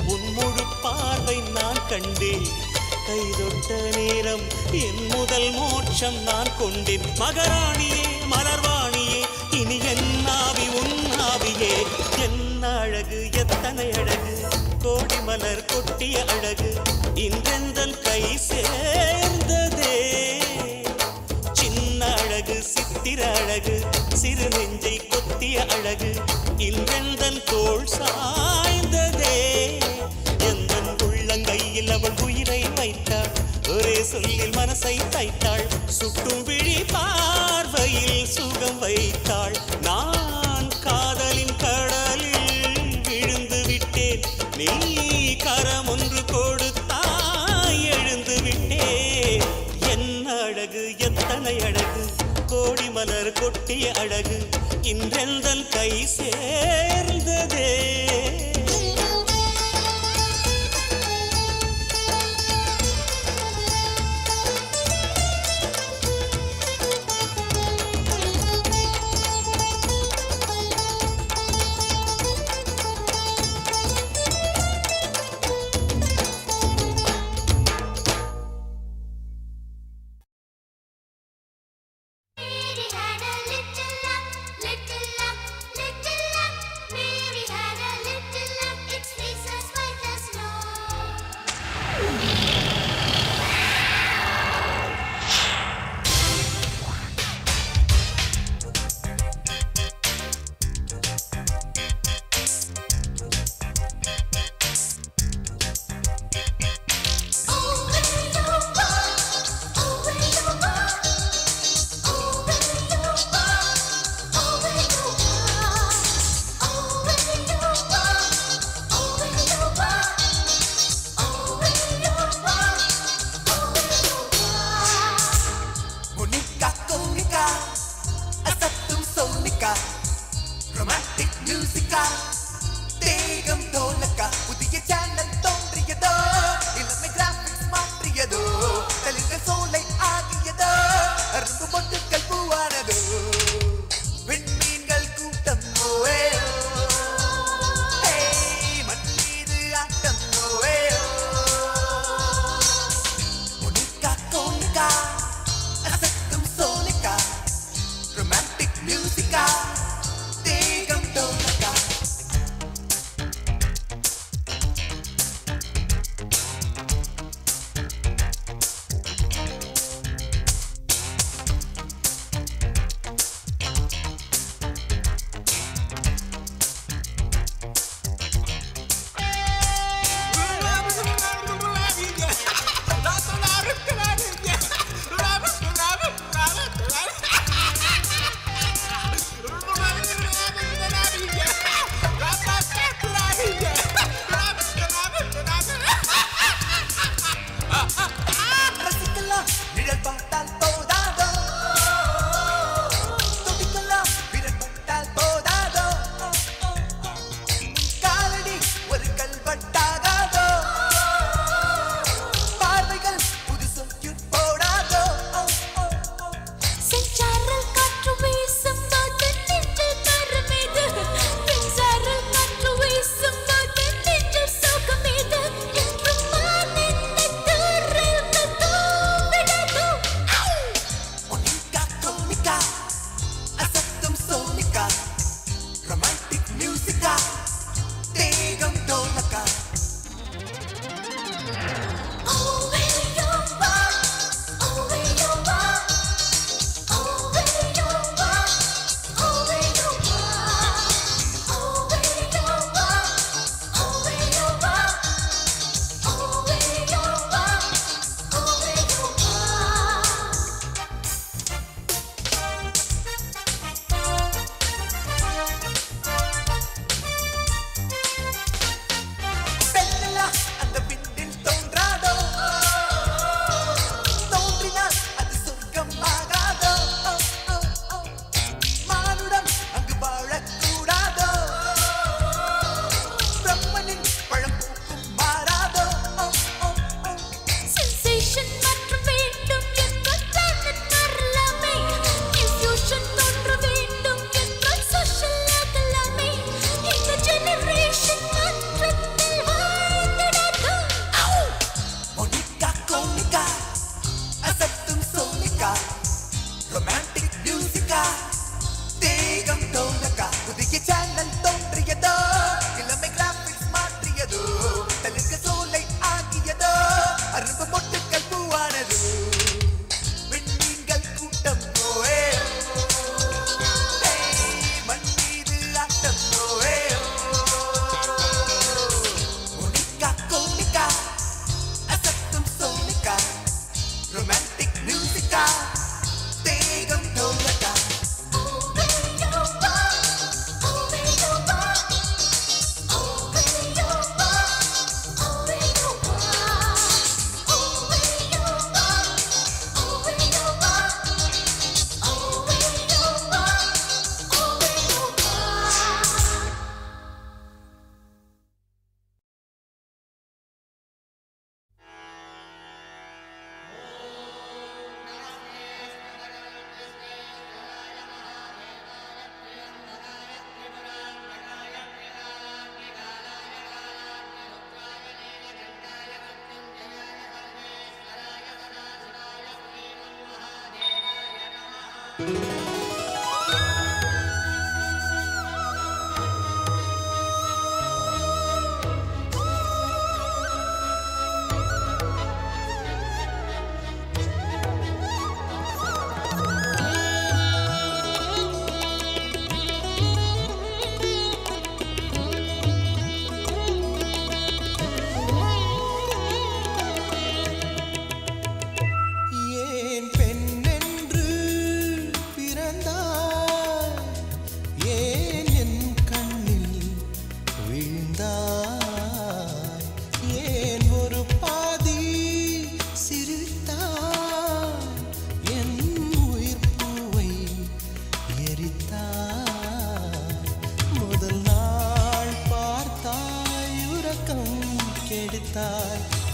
உன் முழு பார்வை நான் கண்டேன் கைதொட்ட நேரம் என் முதல் மோட்சம் நான் கொண்டேன் மகராணியே மலர்வாணியே இனி என் ஆவி உன் ஆவியே என்ன அழகு எத்தனை அழகு கோடி மலர் கொட்டிய அழகு இன்றெந்தன் கை சேர்ந்ததே சின்ன அழகு சித்திர அழகு சிறு நெஞ்சை கொத்திய அழகு இன்றெந்தன் தோள் சாய்ந்ததே எந்தன் உள்ளங்கையில் அவள் உயிரை வைத்தாள் ஒரே சொல்லில் மனசை தைத்தாள் சுட்டும் விழி பார்வையில் சுகம் வைத்தாள் நான் காதலின் கடலில் விழுந்து விட்டேன் நீ கரம் ஒன்று கொடுத்தாய் எழுந்து விட்டேன் என்ன அழகு எத்தனை அழகு கோடி மலர் கொட்டிய அழகு இன்றெந்தன் கை சேர்ந்ததே Mary had a little lamb, little lamb, little lamb. Mary had a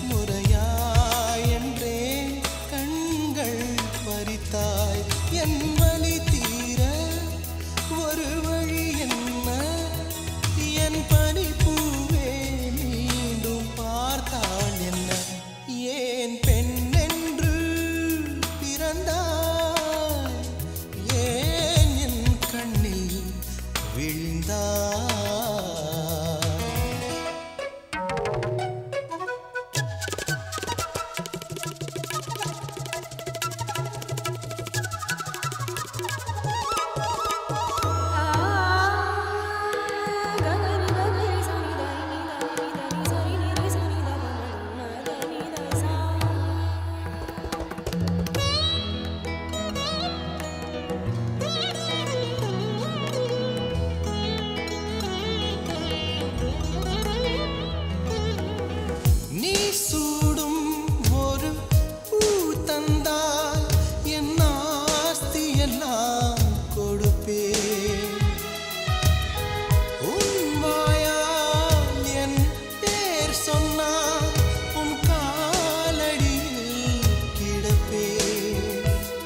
முறையாய் என்றே கண்கள் பறித்தாய் என் வலி தீர ஒரு வழி என்ன என் பனிப்பூவே மீண்டும் பார்த்தால் என்ன ஏன் பெண் என்று பிறந்தாய் ஏன் என் கண்ணில் விழுந்தாய் நீ சூடும் ஒரு பூ தந்தால் என் ஆஸ்தி எல்லாம் கொடுப்பேன் உன் வாயால் என் பேர் சொன்னால் உன் காலடியில் கிடப்பேன்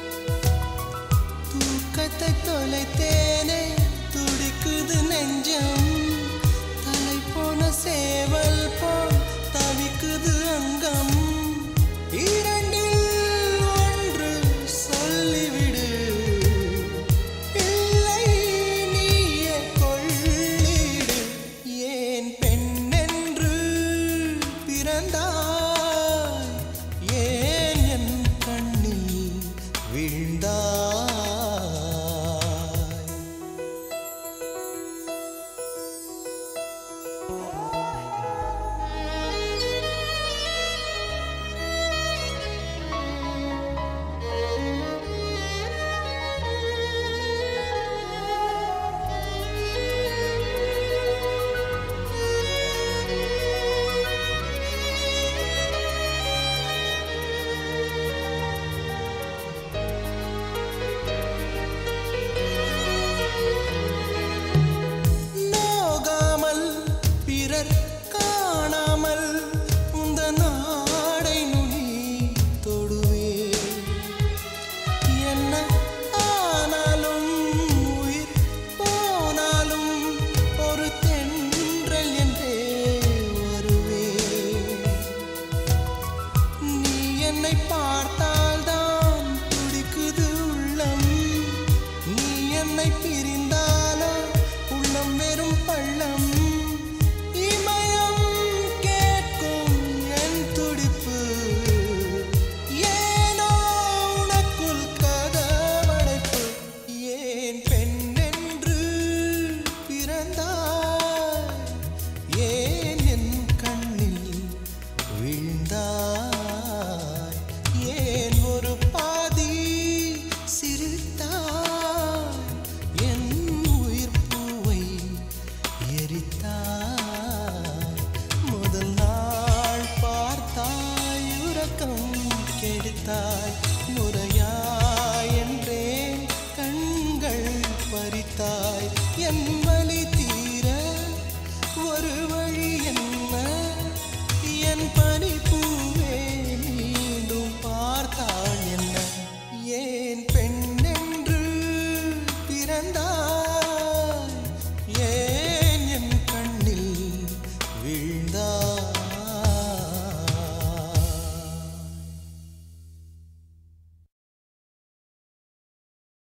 தூக்கத்தை தொலைத்தேனே துடிக்குது நெஞ்சம் தலை போன சேவல் போல் தவிக்குது அங்கம் இரண்டில் ஒன்று சொல்லிவிடு இல்லை நீயே கொள்ளிடு ஏன் பெண் என்று பிறந்தாய் ஏன் என் கண்ணில் விழுந்தாய் நோகாமல் பிறர் காணாமல் உந்த நாடை நுனி தொடுவே என்ன ஆனாலும் உயிர் போனாலும் ஒரு தென்றல் என்றே வருவே நீ என்னை பார்த்தால்தான் துடிக்குது உள்ளம் நீ என்னை பிரிந்தாலோ உள்ளம் வெறும் பள்ளம் இமயம் கேட்கும் என் துடிப்பு ஏனோ உனக்குள் கதவடைப்பு ஏன் பெண் என்று பிறந்தாய் ஏன் என் கண்ணில் விழுந்தாய்